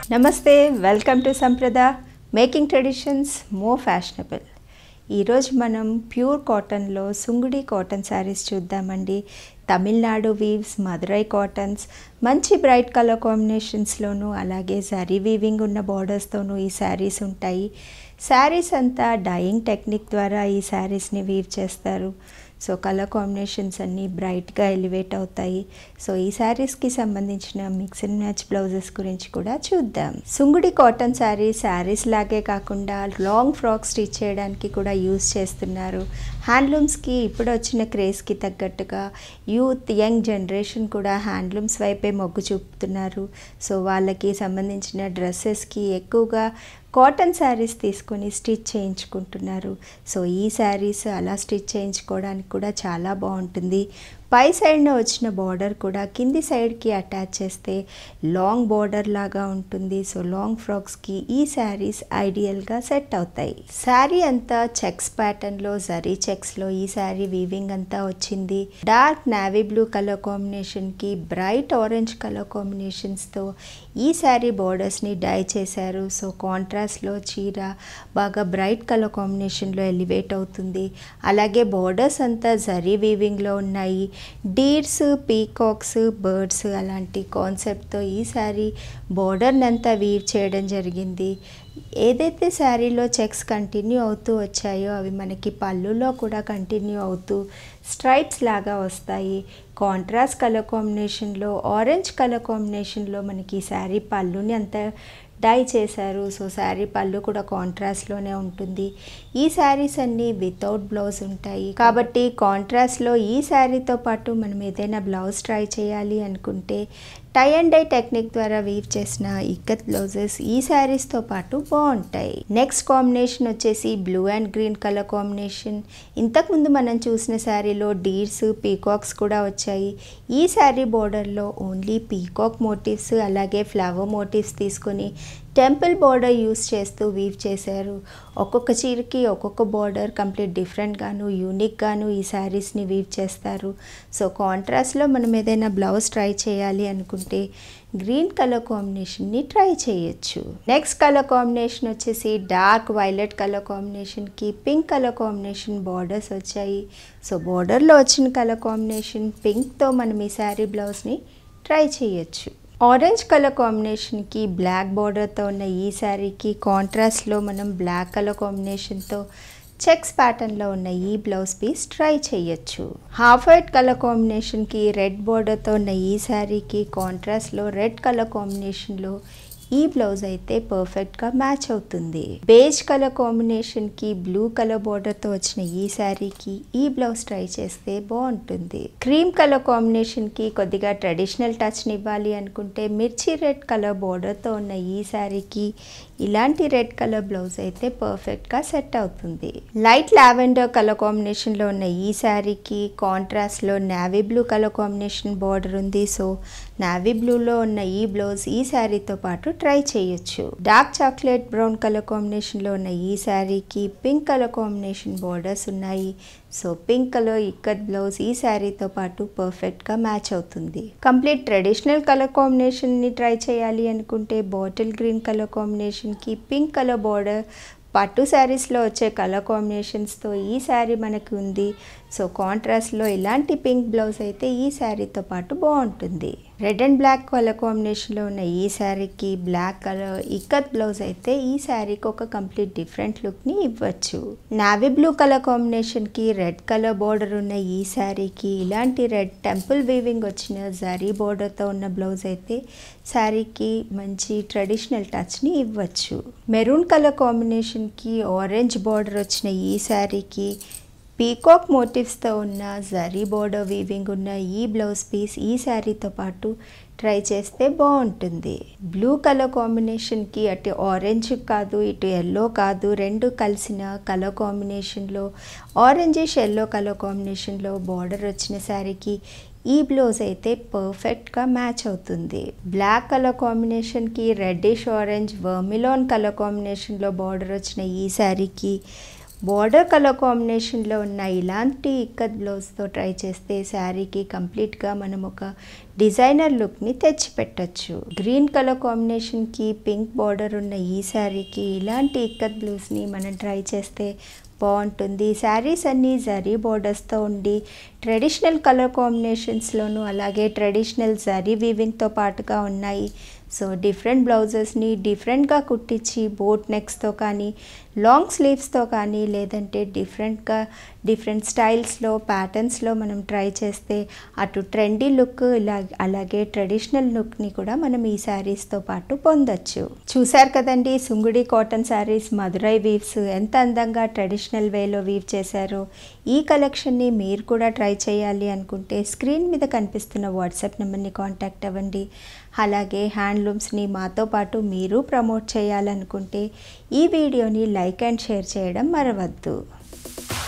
నమస్తే welcome to Samprada making traditions more fashionable ఈరోజు మనం ప్యూర్ కాటన్లో సుంగుడి కాటన్ శారీస్ చూద్దామండి తమిళనాడు వీవ్స్ మదురై కాటన్స్ మంచి బ్రైట్ కలర్ కాంబినేషన్స్లోనూ అలాగే జరీ వీవింగ్ ఉన్న బార్డర్స్తోనూ ఈ శారీస్ ఉంటాయి శారీస్ అంతా డయింగ్ టెక్నిక్ ద్వారా ఈ శారీస్ని వీవ్ చేస్తారు సో కలర్ కాంబినేషన్స్ అన్నీ బ్రైట్గా ఎలివేట్ అవుతాయి సో ఈ శారీస్కి సంబంధించిన మిక్స్ అండ్ మ్యాచ్ బ్లౌజెస్ గురించి కూడా చూద్దాం సుంగుడి కాటన్ శారీ శారీస్ లాగే కాకుండా లాంగ్ ఫ్రాక్ స్టిచ్ చేయడానికి కూడా యూస్ చేస్తున్నారు హ్యాండ్లూమ్స్కి ఇప్పుడు వచ్చిన క్రేజ్కి తగ్గట్టుగా యూత్ యంగ్ జనరేషన్ కూడా హ్యాండ్లూమ్స్ వైపే మొగ్గు చూపుతున్నారు సో వాళ్ళకి సంబంధించిన డ్రెస్సెస్కి ఎక్కువగా కాటన్ శారీస్ తీసుకొని స్టిచ్ చేయించుకుంటున్నారు సో ఈ శారీస్ అలా స్టిచ్ చేయించుకోవడానికి కూడా చాలా బాగుంటుంది పై సైడ్న వచ్చిన బార్డర్ కూడా కింది సైడ్కి అటాచ్ చేస్తే లాంగ్ బార్డర్ లాగా ఉంటుంది సో లాంగ్ ఫ్రాక్స్కి ఈ శారీస్ ఐడియల్గా సెట్ అవుతాయి శారీ అంతా చెక్స్ ప్యాటర్న్లో జరీ చెక్స్లో ఈ శారీ వీవింగ్ అంతా వచ్చింది డార్క్ నావీ బ్లూ కలర్ కాంబినేషన్కి బ్రైట్ ఆరెంజ్ కలర్ కాంబినేషన్స్తో ఈ శారీ బార్డర్స్ని డై చేశారు సో కాంట్రాస్ట్లో చీర బాగా బ్రైట్ కలర్ కాంబినేషన్లో ఎలివేట్ అవుతుంది అలాగే బార్డర్స్ అంతా జరీ వీవింగ్లో ఉన్నాయి డీర్స్ పీకాక్స్ బర్డ్స్ అలాంటి కాన్సెప్ట్తో ఈ శారీ బార్డర్ని అంతా వీవ్ చేయడం జరిగింది ఏదైతే శారీలో చెక్స్ కంటిన్యూ అవుతూ వచ్చాయో అవి మనకి పళ్ళులో కూడా కంటిన్యూ అవుతూ స్ట్రైప్స్ లాగా వస్తాయి కాంట్రాస్ట్ కలర్ కాంబినేషన్లో ఆరెంజ్ కలర్ కాంబినేషన్లో మనకి ఈ శారీ పళ్ళుని అంతా డై చేశారు సో శారీ పళ్ళు కూడా కాంట్రాస్ట్లోనే ఉంటుంది ఈ శారీస్ అన్నీ వితౌట్ బ్లౌజ్ ఉంటాయి కాబట్టి కాంట్రాస్ట్లో ఈ శారీతో పాటు మనం ఏదైనా బ్లౌజ్ ట్రై చేయాలి అనుకుంటే టై అండ్ డై టెక్నిక్ ద్వారా వీవ్ చేసిన ఇక్కత్ బ్లౌజెస్ ఈ శారీస్తో పాటు బాగుంటాయి నెక్స్ట్ కాంబినేషన్ వచ్చేసి blue and green colour combination ఇంతకుముందు మనం చూసిన శారీలో డీర్స్ పీకాక్స్ కూడా వచ్చాయి ఈ శారీ బోర్డర్లో ఓన్లీ పీకాక్ మోటివ్స్ అలాగే ఫ్లవర్ మోటివ్స్ తీసుకొని టెంపుల్ బార్డర్ యూస్ చేస్తూ వీవ్ చేశారు ఒక్కొక్క చీరకి ఒక్కొక్క బార్డర్ కంప్లీట్ డిఫరెంట్గాను యూనిక్గాను ఈ శారీస్ని వీవ్ చేస్తారు సో కాంట్రాస్ట్లో మనం ఏదైనా బ్లౌజ్ ట్రై చేయాలి అనుకుంటే గ్రీన్ కలర్ కాంబినేషన్ని ట్రై చేయొచ్చు నెక్స్ట్ కలర్ కాంబినేషన్ వచ్చేసి డార్క్ వైలెట్ కలర్ కాంబినేషన్కి పింక్ కలర్ కాంబినేషన్ బార్డర్స్ వచ్చాయి సో బార్డర్లో వచ్చిన కలర్ కాంబినేషన్ పింక్తో మనం ఈ శారీ బ్లౌజ్ని ట్రై చేయొచ్చు ఆరెంజ్ కలర్ కాంబినేషన్కి బ్లాక్ బార్డర్తో ఉన్న ఈ శారీకి కాంట్రాస్ట్లో మనం బ్లాక్ కలర్ కాంబినేషన్తో చెక్స్ ప్యాటర్న్లో ఉన్న ఈ బ్లౌజ్ పీస్ ట్రై చేయొచ్చు హాఫ్ వైట్ కలర్ కాంబినేషన్కి రెడ్ బార్డర్తో ఉన్న ఈ శారీకి కాంట్రాస్ట్లో రెడ్ కలర్ కాంబినేషన్లో ఈ బ్లౌజ్ అయితే పర్ఫెక్ట్గా మ్యాచ్ అవుతుంది బేజ్ కలర్ కాంబినేషన్కి బ్లూ కలర్ బార్డర్తో వచ్చిన ఈ శారీకి ఈ బ్లౌజ్ ట్రై చేస్తే బాగుంటుంది క్రీమ్ కలర్ కాంబినేషన్కి కొద్దిగా ట్రెడిషనల్ టచ్ని ఇవ్వాలి అనుకుంటే మిర్చి రెడ్ కలర్ బార్డర్తో ఉన్న ఈ శారీకి ఇలాంటి రెడ్ కలర్ బ్లౌజ్ అయితే పర్ఫెక్ట్గా సెట్ అవుతుంది లైట్ లావెండర్ కలర్ కాంబినేషన్లో ఉన్న ఈ శారీకి కాంట్రాస్ట్లో navy blue colour combination border ఉంది సో నావీ బ్లూలో ఉన్న ఈ బ్లౌజ్ ఈ శారీతో పాటు ట్రై చేయొచ్చు డార్క్ చాక్లెట్ బ్రౌన్ కలర్ కాంబినేషన్లో ఉన్న ఈ శారీకి పింక్ కలర్ కాంబినేషన్ బార్డర్స్ ఉన్నాయి so pink colour ikat blouse ఈ శారీతో పాటు పర్ఫెక్ట్గా మ్యాచ్ అవుతుంది కంప్లీట్ ట్రెడిషనల్ కలర్ కాంబినేషన్ని ట్రై చేయాలి అనుకుంటే బాటిల్ గ్రీన్ కలర్ కాంబినేషన్కి పింక్ కలర్ బార్డర్ పట్టు శారీస్లో వచ్చే కలర్ కాంబినేషన్స్తో ఈ శారీ మనకు ఉంది సో కాంట్రాస్ట్లో ఇలాంటి పింక్ బ్లౌజ్ అయితే ఈ శారీతో పాటు బాగుంటుంది రెడ్ అండ్ బ్లాక్ కలర్ కాంబినేషన్లో ఉన్న ఈ శారీకి బ్లాక్ కలర్ ఇక్కత్ బ్లౌజ్ అయితే ఈ శారీకి ఒక కంప్లీట్ డిఫరెంట్ లుక్ని ఇవ్వచ్చు నావీ బ్లూ కలర్ కాంబినేషన్కి రెడ్ కలర్ బార్డర్ ఉన్న ఈ శారీకి ఇలాంటి రెడ్ టెంపుల్ వీవింగ్ వచ్చిన జరీ బార్డర్తో ఉన్న బ్లౌజ్ అయితే శారీకి మంచి ట్రెడిషనల్ టచ్ని ఇవ్వచ్చు మెరూన్ కలర్ కాంబినేషన్కి ఆరెంజ్ బార్డర్ వచ్చిన ఈ శారీకి పీకాక్ మోటివ్స్తో ఉన్న జరీ బోర్డర్ వీవింగ్ ఉన్న ఈ బ్లౌజ్ పీస్ ఈ శారీతో పాటు ట్రై చేస్తే బాగుంటుంది బ్లూ కలర్ కాంబినేషన్కి అటు ఆరెంజ్ కాదు ఇటు ఎల్లో కాదు రెండు కలిసిన కలర్ కాంబినేషన్లో ఆరెంజిష్ ఎల్లో కలర్ కాంబినేషన్లో బార్డర్ వచ్చిన శారీకి ఈ బ్లౌజ్ అయితే పర్ఫెక్ట్గా మ్యాచ్ అవుతుంది బ్లాక్ కలర్ కాంబినేషన్కి రెడ్డిష్ ఆరెంజ్ వర్మిలాన్ కలర్ కాంబినేషన్లో బార్డర్ వచ్చిన ఈ శారీకి బార్డర్ కలర్ కాంబినేషన్లో ఉన్న ఇలాంటి ఇక్కత్ బ్లౌజ్తో ట్రై చేస్తే శారీకి కంప్లీట్గా మనం ఒక డిజైనర్ లుక్ని తెచ్చిపెట్టచ్చు గ్రీన్ కలర్ కాంబినేషన్కి పింక్ బార్డర్ ఉన్న ఈ శారీకి ఇలాంటి ఇక్కత్ బ్లౌజ్ని మనం ట్రై చేస్తే బాగుంటుంది శారీస్ అన్నీ జరీ బోర్డర్స్తో ఉండి ట్రెడిషనల్ కలర్ కాంబినేషన్స్లోనూ అలాగే ట్రెడిషనల్ జరీ వీవింగ్తో పాటుగా ఉన్నాయి సో డిఫరెంట్ బ్లౌజెస్ని డిఫరెంట్గా కుట్టించి బోట్ నెక్స్తో కానీ లాంగ్ స్లీవ్స్తో కానీ లేదంటే డిఫరెంట్గా డిఫరెంట్ స్టైల్స్లో ప్యాటర్న్స్లో మనం ట్రై చేస్తే అటు ట్రెండీ లుక్ ఇలా అలాగే ట్రెడిషనల్ లుక్ని కూడా మనం ఈ శారీస్తో పాటు పొందొచ్చు చూశారు కదండి Sungudi cotton saris Madurai weaves ఎంత అందంగా ట్రెడిషనల్ వేలో వీవ్ చేశారో ఈ కలెక్షన్ని మీరు కూడా ట్రై చేయాలి అనుకుంటే స్క్రీన్ మీద కనిపిస్తున్న వాట్సాప్ నెంబర్ని కాంటాక్ట్ అవ్వండి అలాగే హ్యాండ్లూమ్స్ని మాతో పాటు మీరు ప్రమోట్ చేయాలనుకుంటే ఈ వీడియోని లైక్ అండ్ షేర్ చేయడం మరవద్దు